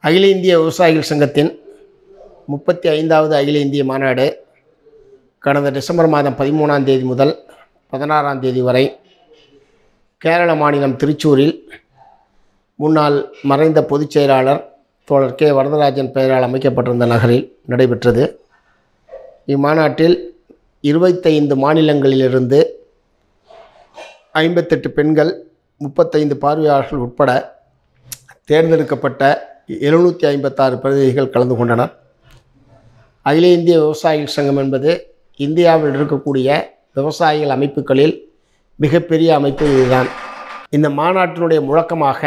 அகில இந்திய விவசாயிகள் சங்கத்தின் முப்பத்தி ஐந்தாவது அகில இந்திய மாநாடு கடந்த டிசம்பர் மாதம் பதிமூணாம் தேதி முதல் பதினாறாம் தேதி வரை கேரள மாநிலம் திருச்சூரில் முன்னாள் மறைந்த பொதுச் செயலாளர் தோழர் கே வரதராஜன் பெயரால் அமைக்கப்பட்டிருந்த நகரில் நடைபெற்றது இம்மாநாட்டில் இருபத்தைந்து மாநிலங்களிலிருந்து ஐம்பத்தெட்டு பெண்கள் முப்பத்தைந்து பார்வையாளர்கள் உட்பட தேர்ந்தெடுக்கப்பட்ட எழுநூற்றி ஐம்பத்தாறு பிரதிநிதிகள் கலந்து கொண்டனர் அகில இந்திய விவசாயிகள் சங்கம் என்பது இந்தியாவில் இருக்கக்கூடிய விவசாயிகள் அமைப்புகளில் மிகப்பெரிய அமைப்பு இதுதான் இந்த மாநாட்டினுடைய முழக்கமாக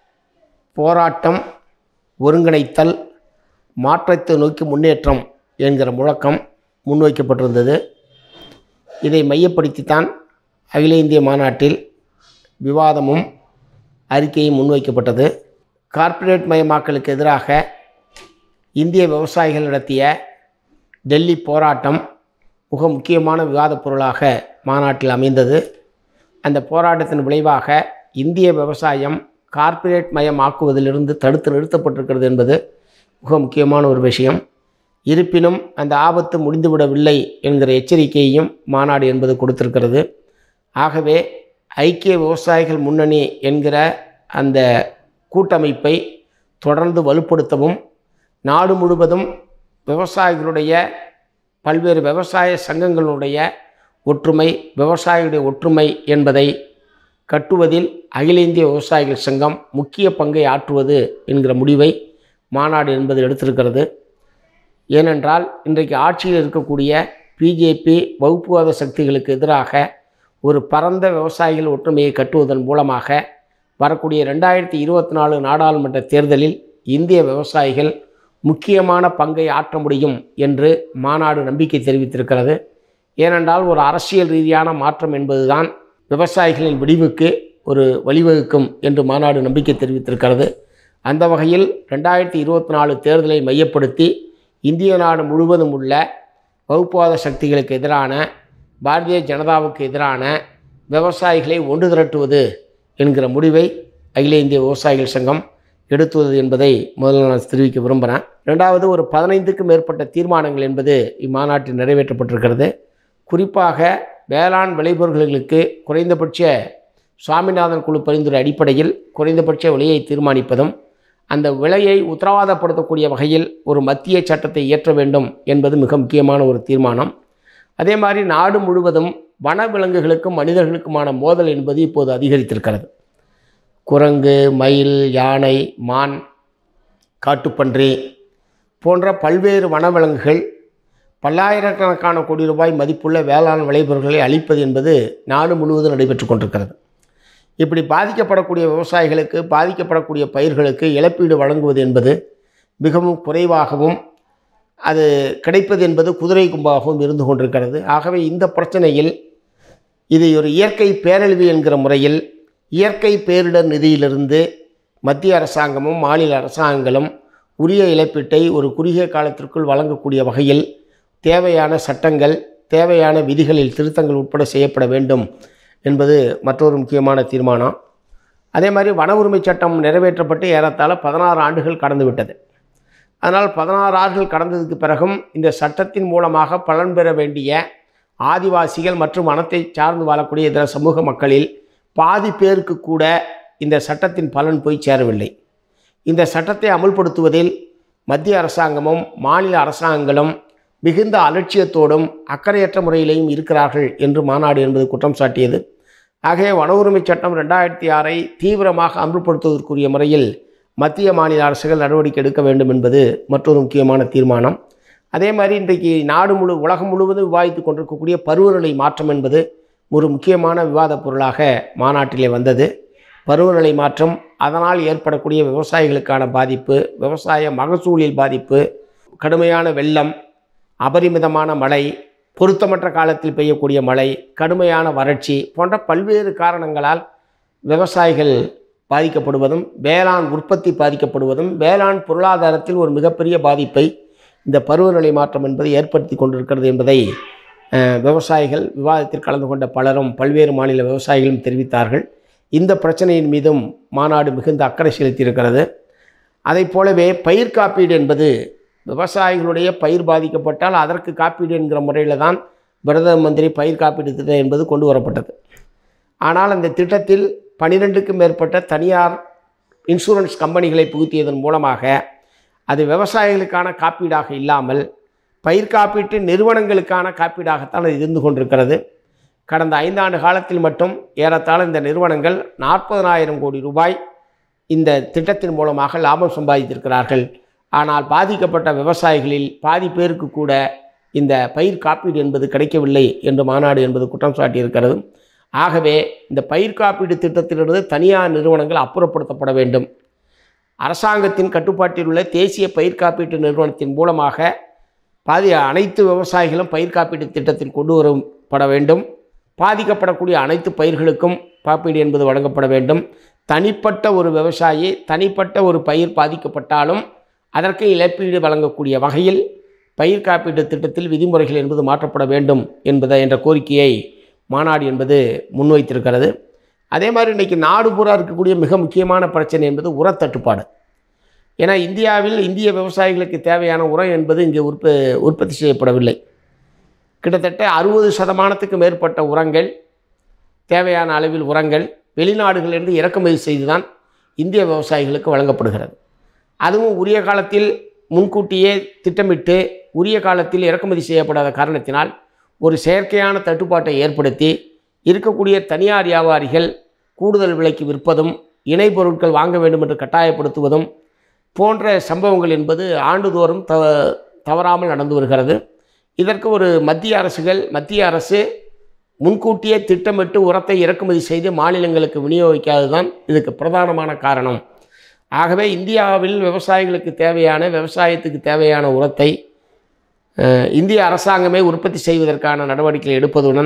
போராட்டம் ஒருங்கிணைத்தல் மாற்றத்தை நோக்கி முன்னேற்றம் என்கிற முழக்கம் முன்வைக்கப்பட்டிருந்தது இதை மையப்படுத்தித்தான் அகில இந்திய மாநாட்டில் விவாதமும் அறிக்கையும் முன்வைக்கப்பட்டது கார்ப்பரேட் மயமாக்கலுக்கு எதிராக இந்திய விவசாயிகள் நடத்திய டெல்லி போராட்டம் மிக முக்கியமான விவாதப் பொருளாக மாநாட்டில் அமைந்தது அந்த போராட்டத்தின் விளைவாக இந்திய விவசாயம் கார்ப்பரேட் மயமாக்குவதிலிருந்து தடுத்து நிறுத்தப்பட்டிருக்கிறது என்பது மிக முக்கியமான ஒரு விஷயம் இருப்பினும் அந்த ஆபத்து முடிந்துவிடவில்லை என்கிற எச்சரிக்கையையும் மாநாடு என்பது கொடுத்திருக்கிறது ஆகவே ஐக்கிய விவசாயிகள் முன்னணி என்கிற அந்த கூட்டமைப்பை தொடர்ந்து வலுப்படுத்தவும் நாடு முழுவதும் விவசாயிகளுடைய பல்வேறு விவசாய சங்கங்களுடைய ஒற்றுமை விவசாயிகளுடைய ஒற்றுமை என்பதை கட்டுவதில் அகில இந்திய விவசாயிகள் சங்கம் முக்கிய பங்கை ஆற்றுவது என்கிற முடிவை மாநாடு என்பது எடுத்திருக்கிறது ஏனென்றால் இன்றைக்கு ஆட்சியில் இருக்கக்கூடிய பிஜேபி வகுப்புவாத சக்திகளுக்கு எதிராக ஒரு பரந்த விவசாயிகள் ஒற்றுமையை கட்டுவதன் மூலமாக வரக்கூடிய ரெண்டாயிரத்தி இருபத்தி நாலு நாடாளுமன்ற தேர்தலில் இந்திய விவசாயிகள் முக்கியமான பங்கை ஆற்ற முடியும் என்று மாநாடு நம்பிக்கை தெரிவித்திருக்கிறது ஏனென்றால் ஒரு அரசியல் ரீதியான மாற்றம் என்பதுதான் விவசாயிகளின் விடிவுக்கு ஒரு வழிவகுக்கும் என்று மாநாடு நம்பிக்கை தெரிவித்திருக்கிறது அந்த வகையில் ரெண்டாயிரத்தி இருபத்தி நாலு தேர்தலை மையப்படுத்தி இந்திய நாடு முழுவதும் உள்ள வகுப்புவாத சக்திகளுக்கு எதிரான பாரதிய ஜனதாவுக்கு எதிரான விவசாயிகளை ஒன்று திரட்டுவது என்கிற முடிவை அகில இந்திய விவசாயிகள் சங்கம் எடுத்துவது என்பதை முதல்ல நான் தெரிவிக்க விரும்புகிறேன் ரெண்டாவது ஒரு பதினைந்துக்கும் மேற்பட்ட தீர்மானங்கள் என்பது இம்மாநாட்டில் நிறைவேற்றப்பட்டிருக்கிறது குறிப்பாக வேளாண் விளைபொருள்களுக்கு குறைந்தபட்ச சுவாமிநாதன் குழு பரிந்துரை அடிப்படையில் குறைந்தபட்ச விலையை தீர்மானிப்பதும் அந்த விலையை உத்தரவாதப்படுத்தக்கூடிய வகையில் ஒரு மத்திய சட்டத்தை இயற்ற வேண்டும் என்பது மிக முக்கியமான ஒரு தீர்மானம் அதே மாதிரி நாடு முழுவதும் வனவிலங்குகளுக்கும் மனிதர்களுக்குமான மோதல் என்பது இப்போது அதிகரித்திருக்கிறது குரங்கு மயில் யானை மான் காட்டுப்பன்றி போன்ற பல்வேறு வனவிலங்குகள் பல்லாயிரக்கணக்கான கோடி ரூபாய் மதிப்புள்ள வேளாண் விளைபொருட்களை அளிப்பது என்பது நாடு முழுவதும் நடைபெற்று கொண்டிருக்கிறது இப்படி பாதிக்கப்படக்கூடிய விவசாயிகளுக்கு பாதிக்கப்படக்கூடிய பயிர்களுக்கு இழப்பீடு வழங்குவது என்பது மிகவும் குறைவாகவும் அது கிடைப்பது என்பது குதிரை கும்பாகவும் இருந்து கொண்டிருக்கிறது ஆகவே இந்த பிரச்சனையில் இது ஒரு இயற்கை பேரழிவு என்கிற முறையில் இயற்கை பேரிடர் நிதியிலிருந்து மத்திய அரசாங்கமும் மாநில அரசாங்கங்களும் உரிய இழப்பீட்டை ஒரு குறுகிய காலத்திற்குள் வழங்கக்கூடிய வகையில் தேவையான சட்டங்கள் தேவையான விதிகளில் திருத்தங்கள் உட்பட செய்யப்பட வேண்டும் என்பது மற்றொரு முக்கியமான தீர்மானம் அதே மாதிரி வன உரிமை சட்டம் நிறைவேற்றப்பட்டு ஏறத்தாழ பதினாறு ஆண்டுகள் கடந்து விட்டது அதனால் பதினாறு ஆண்டுகள் கடந்ததுக்கு பிறகும் இந்த சட்டத்தின் மூலமாக பலன் பெற வேண்டிய ஆதிவாசிகள் மற்றும் வனத்தை சார்ந்து வாழக்கூடிய இதர சமூக மக்களில் பாதி பேருக்கு கூட இந்த சட்டத்தின் பலன் போய் சேரவில்லை இந்த சட்டத்தை அமுல்படுத்துவதில் மத்திய அரசாங்கமும் மாநில அரசாங்கங்களும் மிகுந்த அலட்சியத்தோடும் அக்கறையற்ற முறையிலேயும் இருக்கிறார்கள் என்று மாநாடு என்பது குற்றம் சாட்டியது ஆகவே வன உரிமை சட்டம் ரெண்டாயிரத்தி ஆறை தீவிரமாக அமல்படுத்துவதற்குரிய முறையில் மத்திய மாநில அரசுகள் நடவடிக்கை எடுக்க வேண்டும் என்பது மற்றொரு முக்கியமான தீர்மானம் அதே மாதிரி இன்றைக்கு நாடு முழு உலகம் முழுவதும் விவாதித்து கொண்டிருக்கக்கூடிய பருவநிலை மாற்றம் என்பது ஒரு முக்கியமான விவாதப் பொருளாக மாநாட்டிலே வந்தது பருவநிலை மாற்றம் அதனால் ஏற்படக்கூடிய விவசாயிகளுக்கான பாதிப்பு விவசாய மகசூலில் பாதிப்பு கடுமையான வெள்ளம் அபரிமிதமான மழை பொருத்தமற்ற காலத்தில் பெய்யக்கூடிய மழை கடுமையான வறட்சி போன்ற பல்வேறு காரணங்களால் விவசாயிகள் பாதிக்கப்படுவதும் வேளாண் உற்பத்தி பாதிக்கப்படுவதும் வேளாண் பொருளாதாரத்தில் ஒரு மிகப்பெரிய பாதிப்பை இந்த பருவநிலை மாற்றம் என்பது ஏற்படுத்தி கொண்டிருக்கிறது என்பதை அஹ், விவசாயிகள் விவாதத்தில் கலந்து கொண்ட பலரும் பல்வேறு மாநில விவசாயிகளும் தெரிவித்தார்கள் இந்த பிரச்சனையின் மீதும் மாநாடு மிகுந்த அக்கறை செலுத்தியிருக்கிறது அதைப் போலவே பயிர் காப்பீடு என்பது விவசாயிகளுடைய பயிர் பாதிக்கப்பட்டால் அதற்கு காப்பீடு என்கிற முறையில் தான் பிரதம மந்திரி பயிர் காப்பீடு திட்டம் என்பது கொண்டு வரப்பட்டது ஆனால் அந்த திட்டத்தில் பனிரெண்டுக்கும் மேற்பட்ட தனியார் இன்சூரன்ஸ் கம்பெனிகளை புகுத்தியதன் மூலமாக அது விவசாயிகளுக்கான காப்பீடாக இல்லாமல் பயிர் காப்பீட்டு நிறுவனங்களுக்கான காப்பீடாகத்தான் அது இருந்து கொண்டிருக்கிறது கடந்த ஐந்தாண்டு காலத்தில் மட்டும் ஏறத்தாழ இந்த நிறுவனங்கள் நாற்பதனாயிரம் கோடி ரூபாய் இந்த திட்டத்தின் மூலமாக லாபம் சம்பாதித்திருக்கிறார்கள் ஆனால் பாதிக்கப்பட்ட விவசாயிகளில் பாதி பேருக்கு கூட இந்த பயிர் காப்பீடு என்பது கிடைக்கவில்லை என்று மாநாடு என்பது குற்றம் சாட்டியிருக்கிறது ஆகவே இந்த பயிர் காப்பீடு திட்டத்திலிருந்து தனியார் நிறுவனங்கள் அப்புறப்படுத்தப்பட வேண்டும் அரசாங்கத்தின் கட்டுப்பாட்டில் உள்ள தேசிய பயிர் காப்பீட்டு நிறுவனத்தின் மூலமாக பாதி அனைத்து விவசாயிகளும் பயிர் காப்பீட்டு திட்டத்தில் கொண்டு வரப்பட வேண்டும் பாதிக்கப்படக்கூடிய அனைத்து பயிர்களுக்கும் காப்பீடு என்பது வழங்கப்பட வேண்டும் தனிப்பட்ட ஒரு விவசாயி தனிப்பட்ட ஒரு பயிர் பாதிக்கப்பட்டாலும் அதற்கு இழப்பீடு வழங்கக்கூடிய வகையில் பயிர் காப்பீட்டு திட்டத்தில் விதிமுறைகள் என்பது மாற்றப்பட வேண்டும் என்பதை என்ற கோரிக்கையை மாநாடு என்பது முன்வைத்திருக்கிறது அதே மாதிரி இன்றைக்கி நாடு பூரா இருக்கக்கூடிய மிக முக்கியமான பிரச்சனை என்பது உரத்தட்டுப்பாடு ஏன்னா இந்தியாவில் இந்திய விவசாயிகளுக்கு தேவையான உரம் என்பது இங்கே உற்ப உற்பத்தி செய்யப்படவில்லை கிட்டத்தட்ட அறுபது சதமானத்துக்கு மேற்பட்ட உரங்கள் தேவையான அளவில் உரங்கள் வெளிநாடுகளிலிருந்து இறக்குமதி செய்து தான் இந்திய விவசாயிகளுக்கு வழங்கப்படுகிறது அதுவும் உரிய காலத்தில் முன்கூட்டியே திட்டமிட்டு உரிய காலத்தில் இறக்குமதி செய்யப்படாத காரணத்தினால் ஒரு செயற்கையான தட்டுப்பாட்டை ஏற்படுத்தி இருக்கக்கூடிய தனியார் வியாபாரிகள் கூடுதல் விலைக்கு விற்பதும் இணை பொருட்கள் வாங்க வேண்டும் என்று கட்டாயப்படுத்துவதும் போன்ற சம்பவங்கள் என்பது ஆண்டுதோறும் த தவறாமல் நடந்து வருகிறது இதற்கு ஒரு மத்திய அரசுகள் மத்திய அரசு முன்கூட்டியே திட்டமிட்டு உரத்தை இறக்குமதி செய்து மாநிலங்களுக்கு விநியோகிக்காததுதான் இதுக்கு பிரதானமான காரணம் ஆகவே இந்தியாவில் விவசாயிகளுக்கு தேவையான விவசாயத்துக்கு தேவையான உரத்தை அஹ், இந்திய அரசாங்கமே உற்பத்தி செய்வதற்கான நடவடிக்கை எடுப்பதுடன்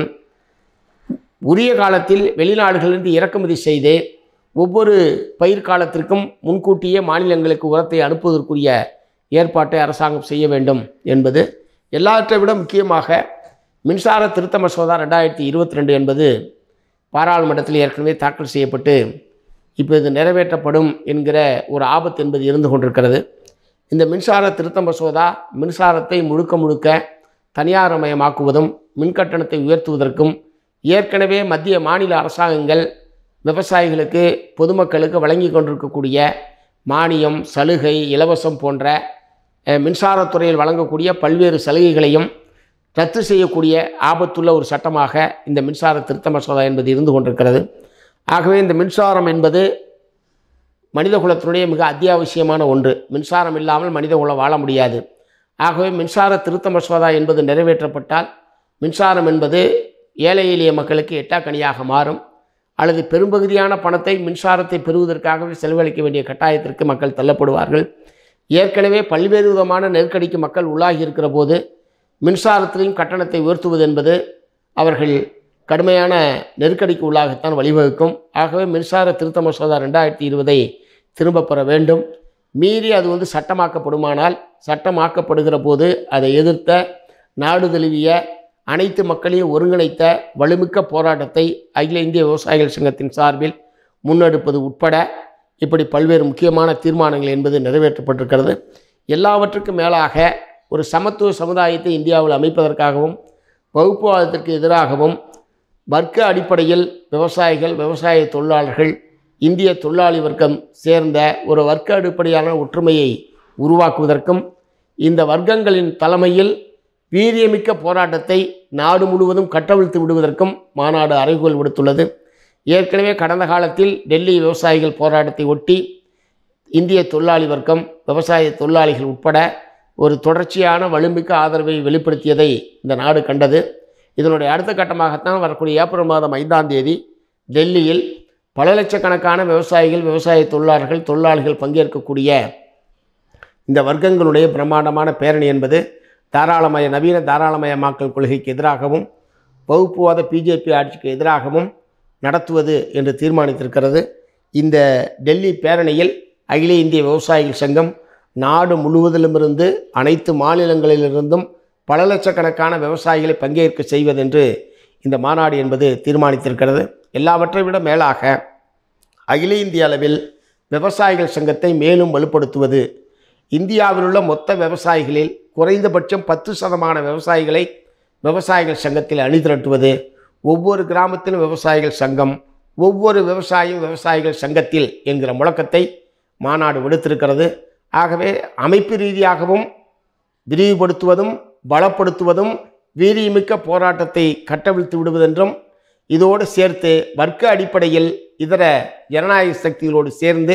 உரிய காலத்தில் வெளிநாடுகளிலிருந்து இறக்குமதி செய்து ஒவ்வொரு பயிர் காலத்திற்கும் முன்கூட்டியே மாநிலங்களுக்கு உரத்தை அனுப்புவதற்குரிய ஏற்பாட்டை அரசாங்கம் செய்ய வேண்டும் என்பது எல்லாவற்றை விட முக்கியமாக மின்சார திருத்த மசோதா ரெண்டாயிரத்தி இருபத்தி ரெண்டு என்பது பாராளுமன்றத்தில் ஏற்கனவே தாக்கல் செய்யப்பட்டு இப்போ இது நிறைவேற்றப்படும் என்கிற ஒரு ஆபத்து என்பது இருந்து கொண்டிருக்கிறது இந்த மின்சார திருத்த மசோதா மின்சாரத்தை முழுக்க முழுக்க தனியார்மயமாக்குவதும் மின்கட்டணத்தை உயர்த்துவதற்கும் ஏற்கனவே மத்திய மாநில அரசாங்கங்கள் விவசாயிகளுக்கு பொதுமக்களுக்கு வழங்கி கொண்டிருக்கக்கூடிய மானியம் சலுகை இலவசம் போன்ற அஹ், மின்சாரத்துறையில் வழங்கக்கூடிய பல்வேறு சலுகைகளையும் ரத்து செய்யக்கூடிய ஆபத்துள்ள ஒரு சட்டமாக இந்த மின்சார திருத்த மசோதா என்பது இருந்து கொண்டிருக்கிறது ஆகவே இந்த மின்சாரம் என்பது மனிதகுலத்தினுடைய மிக அத்தியாவசியமான ஒன்று மின்சாரம் இல்லாமல் மனிதகுலம் வாழ முடியாது ஆகவே மின்சார திருத்த மசோதா என்பது நிறைவேற்றப்பட்டால் மின்சாரம் என்பது ஏழை எளிய மக்களுக்கு எட்டாக்கனியாக மாறும் அல்லது பெரும்பகுதியான பணத்தை மின்சாரத்தை பெறுவதற்காகவே செலவழிக்க வேண்டிய கட்டாயத்திற்கு மக்கள் தள்ளப்படுவார்கள் ஏற்கனவே பல்வேறு விதமான நெருக்கடிக்கு மக்கள் உள்ளாகி இருக்கிற போது மின்சாரத்திலையும் கட்டணத்தை உயர்த்துவது என்பது அவர்கள் கடுமையான நெருக்கடிக்கு உள்ளாகத்தான் வழிவகுக்கும் ஆகவே மின்சார திருத்த மசோதா ரெண்டாயிரத்தி இருபதை திரும்பப் பெற வேண்டும் மீறி அது வந்து சட்டமாக்கப்படுமானால் சட்டமாக்கப்படுகிற போது அதை எதிர்த்த நாடு தழுவிய அனைத்து மக்களையும் ஒருங்கிணைத்த வலுமிக்க போராட்டத்தை அகில இந்திய விவசாயிகள் சங்கத்தின் சார்பில் முன்னெடுப்பது உட்பட இப்படி பல்வேறு முக்கியமான தீர்மானங்கள் என்பது நிறைவேற்றப்பட்டிருக்கிறது எல்லாவற்றுக்கும் மேலாக ஒரு சமத்துவ சமுதாயத்தை இந்தியாவில் அமைப்பதற்காகவும் வகுப்புவாதத்திற்கு எதிராகவும் வர்க்க அடிப்படையில் விவசாயிகள் விவசாய தொழிலாளர்கள் இந்திய தொழிலாளி வர்க்கம் சேர்ந்த ஒரு வர்க்க அடிப்படையான ஒற்றுமையை உருவாக்குவதற்கும் இந்த வர்க்கங்களின் தலைமையில் வீரியமிக்க போராட்டத்தை நாடு முழுவதும் கட்டவிழ்த்து விடுவதற்கும் மாநாடு அறைகோல் விடுத்துள்ளது ஏற்கனவே கடந்த காலத்தில் டெல்லி விவசாயிகள் போராட்டத்தை ஒட்டி இந்திய தொழிலாளி வர்க்கம் விவசாய தொழிலாளிகள் உட்பட ஒரு தொடர்ச்சியான வலுமிக்க ஆதரவை வெளிப்படுத்தியதை இந்த நாடு கண்டது இதனுடைய அடுத்த கட்டமாகத்தான் வரக்கூடிய ஏப்ரல் மாதம் ஐந்தாம் தேதி டெல்லியில் பல லட்சக்கணக்கான விவசாயிகள் விவசாய தொழிலாளர்கள் தொழிலாளிகள் பங்கேற்கக்கூடிய இந்த வர்க்கங்களுடைய பிரம்மாண்டமான பேரணி என்பது தாராளமய நவீன தாராளமயமாக்கல் கொள்கைக்கு எதிராகவும் வகுப்புவாத பிஜேபி ஆட்சிக்கு எதிராகவும் நடத்துவது என்று தீர்மானித்திருக்கிறது இந்த டெல்லி பேரணியில் அகில இந்திய விவசாயிகள் சங்கம் நாடு முழுவதிலுமிருந்து அனைத்து மாநிலங்களிலிருந்தும் பல லட்சக்கணக்கான விவசாயிகளை பங்கேற்க செய்வதென்று இந்த மாநாடு என்பது தீர்மானித்திருக்கிறது எல்லாவற்றை விட மேலாக அகில இந்திய அளவில் விவசாயிகள் சங்கத்தை மேலும் வலுப்படுத்துவது இந்தியாவில் உள்ள மொத்த விவசாயிகளில் குறைந்தபட்சம் பத்து சதமான விவசாயிகளை விவசாயிகள் சங்கத்தில் அணிதிரட்டுவது ஒவ்வொரு கிராமத்திலும் விவசாயிகள் சங்கம் ஒவ்வொரு விவசாயியும் விவசாயிகள் சங்கத்தில் என்கிற முழக்கத்தை மாநாடு விடுத்திருக்கிறது ஆகவே அமைப்பு ரீதியாகவும் விரிவுபடுத்துவதும் பலப்படுத்துவதும் வீரியமிக்க போராட்டத்தை கட்டவிழ்த்து விடுவதென்றும் இதோடு சேர்த்து வர்க்க அடிப்படையில் இதர ஜனநாயக சக்திகளோடு சேர்ந்து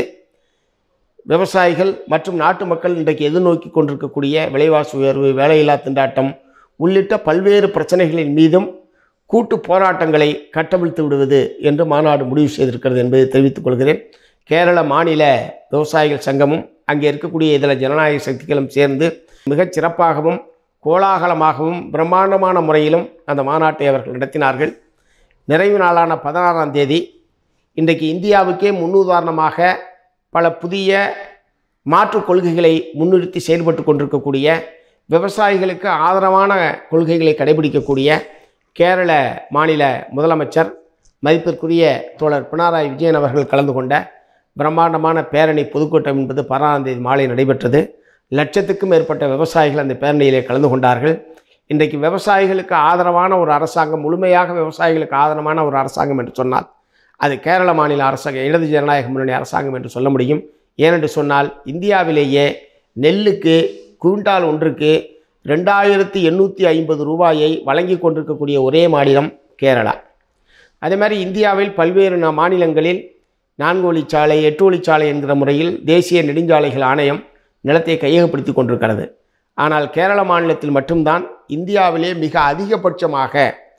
விவசாயிகள் மற்றும் நாட்டு மக்கள் இன்றைக்கு எதிர்நோக்கி கொண்டிருக்கக்கூடிய விலைவாசி உயர்வு வேலையில்லா திண்டாட்டம் உள்ளிட்ட பல்வேறு பிரச்சனைகளின் மீதும் கூட்டு போராட்டங்களை கட்டவிழ்த்து விடுவது என்று மாநாடு முடிவு செய்திருக்கிறது என்பதை தெரிவித்துக் கொள்கிறேன் கேரள மாநில விவசாயிகள் சங்கமும் அங்கே இருக்கக்கூடிய இதர ஜனநாயக சக்திகளும் சேர்ந்து மிகச் சிறப்பாகவும் கோலாகலமாகவும் பிரம்மாண்டமான முறையிலும் அந்த மாநாட்டை அவர்கள் நடத்தினார்கள் நிறைவு நாளான பதினாறாம் தேதி இன்றைக்கு இந்தியாவுக்கே முன்னுதாரணமாக பல புதிய மாற்றுக் கொள்கைகளை முன்னிறுத்தி செயல்பட்டு கொண்டிருக்கக்கூடிய விவசாயிகளுக்கு ஆதரவான கொள்கைகளை கடைபிடிக்கக்கூடிய கேரள மாநில முதலமைச்சர் மதிப்பிற்குரிய தோழர் பினராயி விஜயன் அவர்கள் கலந்து கொண்ட பிரம்மாண்டமான பேரணி பொதுக்கூட்டம் என்பது பதினாறாம் தேதி மாலை நடைபெற்றது லட்சத்துக்கும் மேற்பட்ட விவசாயிகள் அந்த பேரணியிலே கலந்து கொண்டார்கள் இன்றைக்கு விவசாயிகளுக்கு ஆதரவான ஒரு அரசாங்கம் முழுமையாக விவசாயிகளுக்கு ஆதரவான ஒரு அரசாங்கம் என்று சொன்னால் அது கேரள மாநில அரசாங்கம் இடது ஜனநாயக முன்னணி அரசாங்கம் என்று சொல்ல முடியும் ஏனென்று சொன்னால் இந்தியாவிலேயே நெல்லுக்கு குவிண்டால் ஒன்றுக்கு ரெண்டாயிரத்தி எண்ணூற்றி ஐம்பது ரூபாயை வழங்கி கொண்டிருக்கக்கூடிய ஒரே மாநிலம் கேரளா அதே மாதிரி இந்தியாவில் பல்வேறு நா- மாநிலங்களில் நான்கு வழிச்சாலை எட்டு வழிச்சாலை என்கிற முறையில் தேசிய நெடுஞ்சாலைகள் ஆணையம் நிலத்தை கையகப்படுத்தி கொண்டிருக்கிறது ஆனால் கேரள மாநிலத்தில் மட்டும்தான் இந்தியாவிலே மிக அதிகபட்சமாக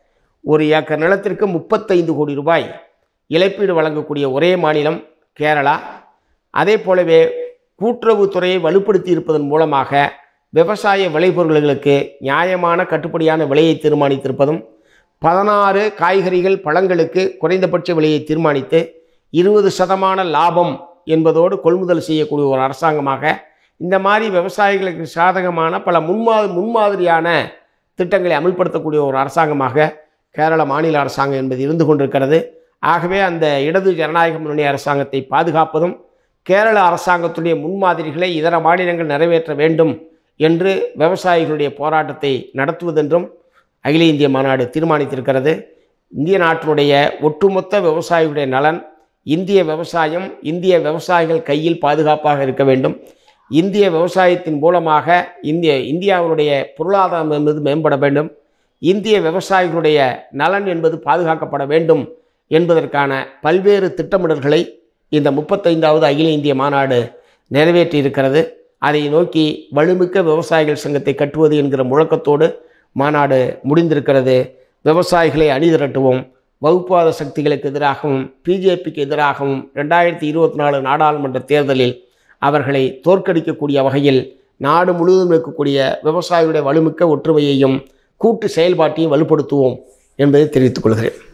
ஒரு ஏக்கர் நிலத்திற்கு முப்பத்தைந்து கோடி ரூபாய் இழப்பீடு வழங்கக்கூடிய ஒரே மாநிலம் கேரளா அதே போலவே கூட்டுறவுத்துறையை வலுப்படுத்தி இருப்பதன் மூலமாக விவசாய விளைபொருள்களுக்கு நியாயமான கட்டுப்படியான விலையை தீர்மானித்திருப்பதும் பதினாறு காய்கறிகள் பழங்களுக்கு குறைந்தபட்ச விலையை தீர்மானித்து இருபது சதமான லாபம் என்பதோடு கொள்முதல் செய்யக்கூடிய ஒரு அரசாங்கமாக இந்த மாதிரி விவசாயிகளுக்கு சாதகமான பல முன்மா முன்மாதிரியான திட்டங்களை அமல்படுத்தக்கூடிய ஒரு அரசாங்கமாக கேரள மாநில அரசாங்கம் என்பது இருந்து கொண்டிருக்கிறது ஆகவே அந்த இடது ஜனநாயக முன்னணி அரசாங்கத்தை பாதுகாப்பதும் கேரள அரசாங்கத்துடைய முன்மாதிரிகளை இதர மாநிலங்கள் நிறைவேற்ற வேண்டும் என்று விவசாயிகளுடைய போராட்டத்தை நடத்துவதென்றும் அகில இந்திய மாநாடு தீர்மானித்திருக்கிறது இந்திய நாட்டினுடைய ஒட்டுமொத்த விவசாயிகளுடைய நலன் இந்திய விவசாயம் இந்திய விவசாயிகள் கையில் பாதுகாப்பாக இருக்க வேண்டும் இந்திய விவசாயத்தின் மூலமாக இந்திய இந்தியாவினுடைய பொருளாதாரம் என்பது மேம்பட வேண்டும் இந்திய விவசாயிகளுடைய நலன் என்பது பாதுகாக்கப்பட வேண்டும் என்பதற்கான பல்வேறு திட்டமிடல்களை இந்த முப்பத்தைந்தாவது அகில இந்திய மாநாடு நிறைவேற்றி இருக்கிறது அதை நோக்கி வலுமிக்க விவசாயிகள் சங்கத்தை கட்டுவது என்கிற முழக்கத்தோடு மாநாடு முடிந்திருக்கிறது விவசாயிகளை அணிதிரட்டுவோம் வகுப்புவாத சக்திகளுக்கு எதிராகவும் பிஜேபிக்கு எதிராகவும் ரெண்டாயிரத்தி இருபத்தி நாலு நாடாளுமன்ற தேர்தலில் அவர்களை தோற்கடிக்கக்கூடிய வகையில் நாடு முழுவதும் இருக்கக்கூடிய விவசாயிகளுடைய வலுமிக்க ஒற்றுமையையும் கூட்டு செயல்பாட்டையும் வலுப்படுத்துவோம் என்பதை தெரிவித்துக் கொள்கிறேன்